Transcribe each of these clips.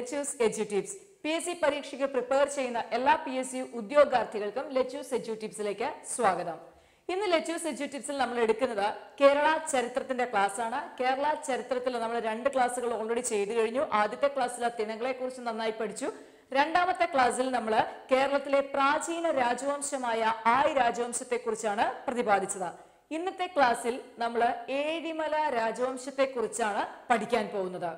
lettuce Edutips P S C പരീക്ഷയ്ക്ക് prepare ചെയ്യുന്ന എല്ലാ പി എസ് സി ഉദ്യോഗാർത്ഥികൾക്കും ലെറ്റ്യൂസ് എഡ്യൂട്ടിപ്സിലേക്ക് സ്വാഗതം ഇന്ന് ലെറ്റ്യൂസ് എഡ്യൂട്ടിപ്സിൽ നമ്മൾ എടുക്കുന്നത് കേരള ചരിത്രത്തിന്റെ ക്ലാസ് ആണ് കേരള ചരിത്രത്തിൽ നമ്മൾ രണ്ട് ക്ലാസ്സുകൾ ഓൾറെഡി ചെയ്തു കഴിഞ്ഞു ആദ്യത്തെ ക്ലാസ്സിൽ തിണകളെ കുറിച്ച് നന്നായി പഠിച്ചു രണ്ടാമത്തെ ക്ലാസ്സിൽ നമ്മൾ കേരളത്തിലെ പ്രാചീന രാജവംശമായ ആയ് രാജവംശത്തെ കുറിച്ചാണ് പ്രതിപാദിച്ചത് ഇന്നത്തെ ക്ലാസ്സിൽ നമ്മൾ ഏഴിമല രാജവംശത്തെ കുറിച്ചാണ് പഠിക്കാൻ പോകുന്നത്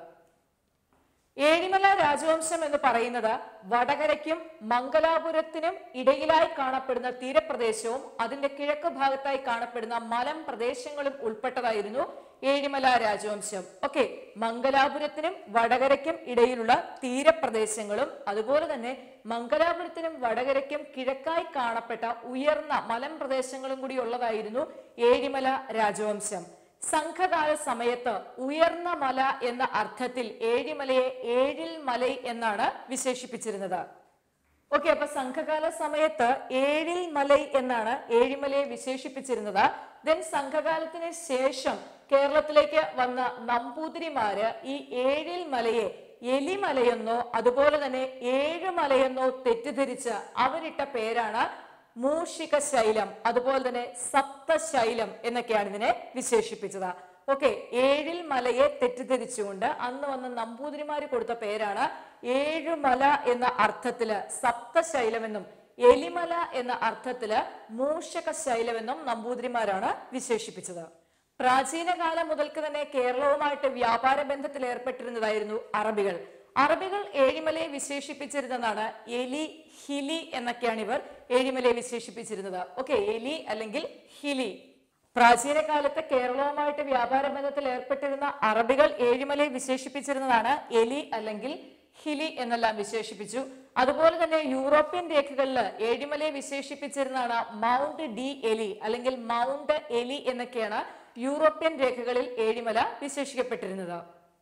ഏഴിമല രാജവംശം എന്ന് പറയുന്നത് വടകരയ്ക്കും മംഗലാപുരത്തിനും ഇടയിലായി കാണപ്പെടുന്ന തീരപ്രദേശവും അതിന്റെ കിഴക്ക് ഭാഗത്തായി കാണപ്പെടുന്ന മലം പ്രദേശങ്ങളും ഉൾപ്പെട്ടതായിരുന്നു ഏഴിമല രാജവംശം ഓക്കെ മംഗലാപുരത്തിനും വടകരയ്ക്കും ഇടയിലുള്ള തീരപ്രദേശങ്ങളും അതുപോലെ തന്നെ മംഗലാപുരത്തിനും വടകരയ്ക്കും കിഴക്കായി കാണപ്പെട്ട ഉയർന്ന മലം പ്രദേശങ്ങളും കൂടി ഉള്ളതായിരുന്നു ഏഴിമല രാജവംശം സംഘകാല സമയത്ത് ഉയർന്ന മല എന്ന അർത്ഥത്തിൽ ഏഴിമലയെ ഏഴിൽ മല എന്നാണ് വിശേഷിപ്പിച്ചിരുന്നത് ഓക്കെ അപ്പൊ സംഘകാല സമയത്ത് ഏഴിൽ മലൈ എന്നാണ് ഏഴിമലയെ വിശേഷിപ്പിച്ചിരുന്നത് ദെൻ സംഘകാലത്തിന് ശേഷം കേരളത്തിലേക്ക് വന്ന നമ്പൂതിരിമാര് ഈ ഏഴിൽ മലയെ എലിമലയെന്നോ അതുപോലെ തന്നെ ഏഴുമലയെന്നോ തെറ്റിദ്ധരിച്ച് അവരിട്ട പേരാണ് മൂഷിക ശൈലം അതുപോലെ തന്നെ സപ്തശൈലം എന്നൊക്കെയാണ് ഇതിനെ വിശേഷിപ്പിച്ചത് ഓക്കെ ഏഴിൽ മലയെ തെറ്റിദ്ധരിച്ചുകൊണ്ട് അന്ന് വന്ന നമ്പൂതിരിമാര് കൊടുത്ത പേരാണ് ഏഴുമല എന്ന അർത്ഥത്തില് സപ്തശൈലമെന്നും എലിമല എന്ന അർത്ഥത്തില് മൂഷക ശൈലമെന്നും നമ്പൂതിരിമാരാണ് വിശേഷിപ്പിച്ചത് പ്രാചീന കാലം മുതൽക്ക് തന്നെ കേരളവുമായിട്ട് വ്യാപാര ബന്ധത്തിൽ ഏർപ്പെട്ടിരുന്നതായിരുന്നു അറബികൾ അറബികൾ ഏഴിമലയെ വിശേഷിപ്പിച്ചിരുന്നതാണ് എലി ഹിലി എന്നൊക്കെയാണ് ഇവർ ഏഴിമലയെ വിശേഷിപ്പിച്ചിരുന്നത് ഓക്കെ എലി അല്ലെങ്കിൽ ഹിലി പ്രാചീന കാലത്ത് കേരളവുമായിട്ട് വ്യാപാര ബന്ധത്തിൽ ഏർപ്പെട്ടിരുന്ന അറബികൾ ഏഴിമലയെ വിശേഷിപ്പിച്ചിരുന്നതാണ് എലി അല്ലെങ്കിൽ ഹിലി എന്നെല്ലാം വിശേഷിപ്പിച്ചു അതുപോലെ തന്നെ യൂറോപ്യൻ രേഖകളിൽ ഏഴിമലയെ വിശേഷിപ്പിച്ചിരുന്നതാണ് മൗണ്ട് ഡി എലി അല്ലെങ്കിൽ മൗണ്ട് എലി എന്നൊക്കെയാണ് യൂറോപ്യൻ രേഖകളിൽ ഏഴിമല വിശേഷിക്കപ്പെട്ടിരുന്നത്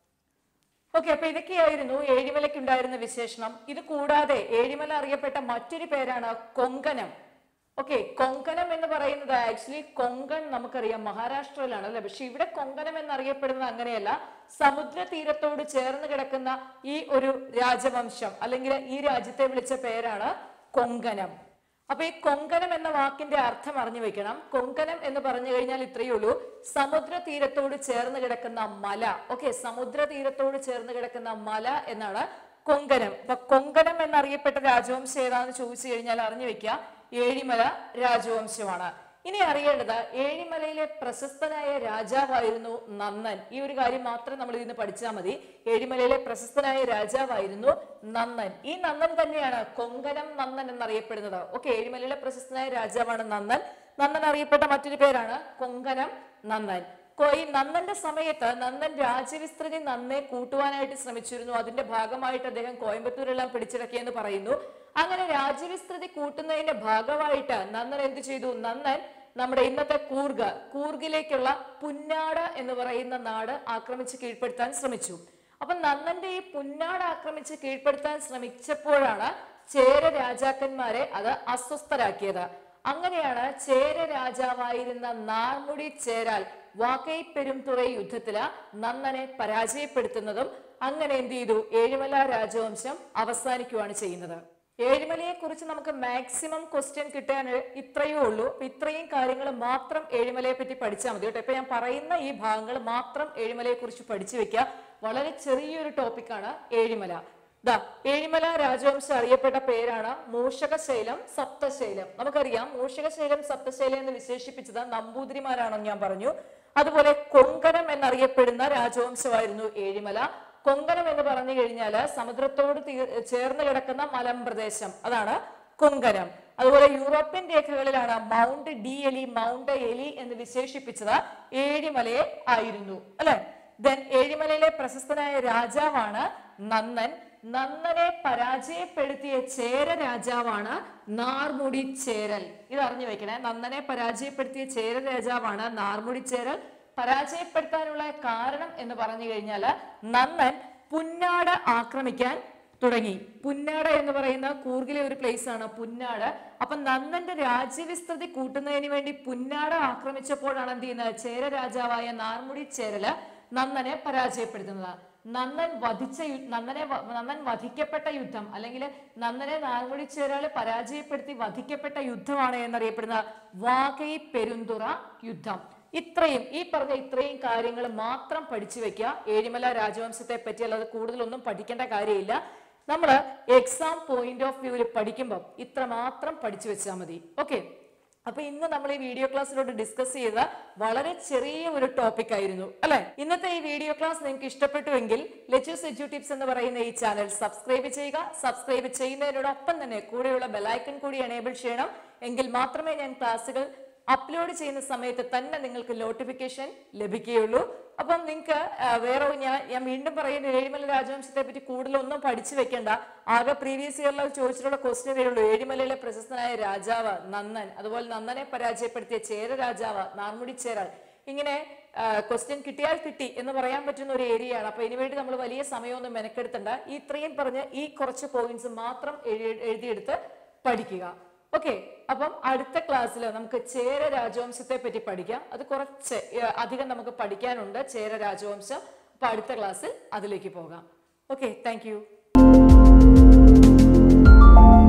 ഓക്കെ അപ്പൊ ഇതൊക്കെയായിരുന്നു ഏഴിമലയ്ക്ക് ഉണ്ടായിരുന്ന വിശേഷണം ഇത് കൂടാതെ ഏഴിമല അറിയപ്പെട്ട മറ്റൊരു പേരാണ് കൊങ്കനം ഓക്കെ കൊങ്കനം എന്ന് പറയുന്നത് ആക്ച്വലി കൊങ്കൺ നമുക്കറിയാം മഹാരാഷ്ട്രയിലാണ് അല്ലെ പക്ഷെ ഇവിടെ കൊങ്കനം എന്നറിയപ്പെടുന്നത് അങ്ങനെയല്ല സമുദ്ര തീരത്തോട് ചേർന്ന് കിടക്കുന്ന ഈ ഒരു രാജവംശം അല്ലെങ്കിൽ ഈ രാജ്യത്തെ വിളിച്ച പേരാണ് കൊങ്കനം അപ്പൊ ഈ കൊങ്കനം എന്ന വാക്കിന്റെ അർത്ഥം അറിഞ്ഞു വെക്കണം കൊങ്കനം എന്ന് പറഞ്ഞു കഴിഞ്ഞാൽ ഇത്രയേ ഉള്ളൂ സമുദ്ര തീരത്തോട് ചേർന്ന് കിടക്കുന്ന മല ഓക്കെ സമുദ്ര തീരത്തോട് ചേർന്ന് കിടക്കുന്ന മല എന്നാണ് കൊങ്കനം അപ്പൊ കൊങ്കനം എന്നറിയപ്പെട്ട രാജവംശം ഏതാന്ന് ചോദിച്ചു കഴിഞ്ഞാൽ അറിഞ്ഞു വെക്കുക ഏഴിമല രാജവംശമാണ് ഇനി അറിയേണ്ടത് ഏഴിമലയിലെ പ്രശസ്തനായ രാജാവായിരുന്നു നന്നൻ ഈ ഒരു കാര്യം മാത്രം നമ്മൾ ഇതിന് പഠിച്ചാൽ മതി ഏഴിമലയിലെ പ്രശസ്തനായ രാജാവായിരുന്നു നന്നൻ ഈ നന്നൻ തന്നെയാണ് കൊങ്കനം നന്നൻ എന്നറിയപ്പെടുന്നത് ഓക്കെ ഏഴിമലയിലെ പ്രശസ്തനായ രാജാവാണ് നന്നൻ നന്നൻ അറിയപ്പെട്ട മറ്റൊരു പേരാണ് കൊങ്കനം നന്നൻ കൊ- ഈ നന്നന്റെ സമയത്ത് നന്നൻ രാജ്യവിസ്തൃതി നന്നെ കൂട്ടുവാനായിട്ട് ശ്രമിച്ചിരുന്നു അതിന്റെ ഭാഗമായിട്ട് അദ്ദേഹം കോയമ്പത്തൂരെല്ലാം പിടിച്ചടക്കിയെന്ന് പറയുന്നു അങ്ങനെ രാജ്യവിസ്തൃതി കൂട്ടുന്നതിന്റെ ഭാഗമായിട്ട് നന്നൻ എന്ത് ചെയ്തു നന്നൻ നമ്മുടെ ഇന്നത്തെ കൂർഗ് കൂർഗിലേക്കുള്ള പുന്നാട് എന്ന് പറയുന്ന നാട് ആക്രമിച്ച് കീഴ്പ്പെടുത്താൻ ശ്രമിച്ചു അപ്പൊ നന്നന്റെ ഈ പുന്നാട് ആക്രമിച്ച് കീഴ്പ്പെടുത്താൻ ശ്രമിച്ചപ്പോഴാണ് ചേര രാജാക്കന്മാരെ അത് അസ്വസ്ഥരാക്കിയത് അങ്ങനെയാണ് ചേര രാജാവായിരുന്ന നാർമുടി ചേരാൽ വാക്കൈ പെരുംതുറൈ യുദ്ധത്തില് നന്നനെ പരാജയപ്പെടുത്തുന്നതും അങ്ങനെ എന്ത് ചെയ്തു ഏഴിമല രാജവംശം അവസാനിക്കുകയാണ് ചെയ്യുന്നത് ഏഴിമലയെ കുറിച്ച് നമുക്ക് മാക്സിമം ക്വസ്റ്റ്യൻ കിട്ടാൻ ഇത്രയേ ഉള്ളൂ അപ്പൊ ഇത്രയും കാര്യങ്ങൾ മാത്രം ഏഴിമലയെ പറ്റി പഠിച്ചാൽ മതി കേട്ടോ ഇപ്പൊ ഞാൻ പറയുന്ന ഈ ഭാഗങ്ങൾ മാത്രം ഏഴിമലയെ കുറിച്ച് പഠിച്ചു വെക്കുക വളരെ ചെറിയൊരു ടോപ്പിക്കാണ് ഏഴിമല ദാ ഏഴിമല രാജവംശം അറിയപ്പെട്ട പേരാണ് മൂഷകശൈലം സപ്തശൈലം നമുക്കറിയാം മൂഷകശൈലം സപ്തശൈലം എന്ന് വിശേഷിപ്പിച്ചത് നമ്പൂതിരിമാരാണെന്ന് ഞാൻ പറഞ്ഞു അതുപോലെ കൊങ്കണം എന്നറിയപ്പെടുന്ന രാജവംശമായിരുന്നു ഏഴിമല കൊങ്കണം എന്ന് പറഞ്ഞു കഴിഞ്ഞാല് സമുദ്രത്തോട് തീ- ചേർന്ന് കിടക്കുന്ന മലമ്പ്രദേശം അതാണ് കൊങ്കനം അതുപോലെ യൂറോപ്യൻ രേഖകളിലാണ് mount D Eli mount Eli എന്ന് വിശേഷിപ്പിച്ചത് ഏഴിമലയെ ആയിരുന്നു അല്ലെ ദെൻ ഏഴിമലയിലെ പ്രശസ്തനായ രാജാവാണ് നന്നൻ നന്നനെ പരാജയപ്പെടുത്തിയ ചേര രാജാവാണ് നാർമുടി ചേരൽ ഇത് അറിഞ്ഞു വെക്കണേ നന്നനെ പരാജയപ്പെടുത്തിയ ചേര രാജാവാണ് നാർമുടി ചേരൽ പരാജയപ്പെടുത്താനുള്ള കാരണം എന്ന് പറഞ്ഞു കഴിഞ്ഞാൽ നന്നൻ പുന്നാട് ആക്രമിക്കാൻ തുടങ്ങി പുന്നാട് എന്ന് പറയുന്ന കൂർഗിലെ ഒരു പ്ലേസ് ആണ് പുന്നാട് അപ്പൊ നന്നന്റെ രാജ്യവിസ്തൃതി കൂട്ടുന്നതിന് വേണ്ടി പുന്നാട് ആക്രമിച്ചപ്പോഴാണ് എന്ത് ചെയ്യുന്നത് ചേര രാജാവായ നാർമുടി ചേരല് നന്നനെ പരാജയപ്പെടുത്തുന്നത് നന്ദൻ വധിച്ച യു- നന്ദനെ വ- നന്ദൻ വധിക്കപ്പെട്ട യുദ്ധം അല്ലെങ്കിൽ നന്ദനെ നാൽമുടി ചേരാള് പരാജയപ്പെടുത്തി വധിക്കപ്പെട്ട യുദ്ധമാണ് എന്നറിയപ്പെടുന്ന വാകൈ പെരുന്തുറ യുദ്ധം ഇത്രയും ഈ പറഞ്ഞ ഇത്രയും കാര്യങ്ങൾ മാത്രം പഠിച്ചു വെക്കുക ഏഴിമല രാജവംശത്തെ പറ്റി അല്ലാതെ കൂടുതലൊന്നും പഠിക്കേണ്ട കാര്യമില്ല നമ്മൾ എക്സാം പോയിന്റ് ഓഫ് വ്യൂവിൽ പഠിക്കുമ്പോൾ ഇത്ര മാത്രം പഠിച്ചു വെച്ചാൽ മതി ഓക്കെ അപ്പൊ ഇന്ന് നമ്മൾ ഈ വീഡിയോ ക്ലാസ്സിലോട്ട് ഡിസ്കസ് ചെയ്ത വളരെ ചെറിയ ഒരു ടോപ്പിക് ആയിരുന്നു അല്ലെ ഇന്നത്തെ ഈ വീഡിയോ ക്ലാസ് നിങ്ങൾക്ക് ഇഷ്ടപ്പെട്ടുവെങ്കിൽ ലെച്ചൂസ് എഡ്യൂ ടിപ്സ് എന്ന് പറയുന്ന ഈ ചാനൽ സബ്സ്ക്രൈബ് ചെയ്യുക സബ്സ്ക്രൈബ് ചെയ്യുന്നതിനോടൊപ്പം തന്നെ കൂടെയുള്ള ബെലൈക്കൺ കൂടി എനേബിൾ ചെയ്യണം എങ്കിൽ മാത്രമേ ഞാൻ ക്ലാസ്സുകൾ അപ്ലോഡ് ചെയ്യുന്ന സമയത്ത് തന്നെ നിങ്ങൾക്ക് നോട്ടിഫിക്കേഷൻ ലഭിക്കുകയുള്ളൂ അപ്പം നിങ്ങൾക്ക് വേറെ ഞാൻ ഞാൻ വീണ്ടും പറയുന്ന ഏഴിമല രാജവംശത്തെ പറ്റി കൂടുതലൊന്നും പഠിച്ചു വെക്കേണ്ട ആകെ പ്രീവിയസ് ഇയറിൽ ചോദിച്ചിട്ടുള്ള ക്വസ്റ്റ്യൻ വരുള്ളൂ ഏഴിമലയിലെ പ്രശസ്തനായ രാജാവ് നന്ദൻ അതുപോലെ നന്ദനെ പരാജയപ്പെടുത്തിയ ചേര രാജാവ് നാർമുടി ചേരാൾ ഇങ്ങനെ ക്വസ്റ്റ്യൻ കിട്ടിയാൽ കിട്ടി എന്ന് പറയാൻ പറ്റുന്ന ഒരു ഏരിയയാണ് അപ്പൊ ഇതിനു വേണ്ടി നമ്മൾ വലിയ സമയമൊന്നും മെനക്കെടുത്തണ്ട ഈ ഇത്രയും പറഞ്ഞ് ഈ കുറച്ച് പോയിന്റ്സ് മാത്രം എഴു- എഴുതിയെടുത്ത് പഠിക്കുക ഓക്കെ അപ്പം അടുത്ത ക്ലാസ്സിൽ നമുക്ക് ചേര രാജവംശത്തെ പറ്റി പഠിക്കാം അത് കുറച്ച് ഏർ, അധികം നമുക്ക് പഠിക്കാനുണ്ട് ചേര രാജവംശം അപ്പൊ അടുത്ത ക്ലാസ്സിൽ അതിലേക്ക് പോകാം ഓക്കെ താങ്ക്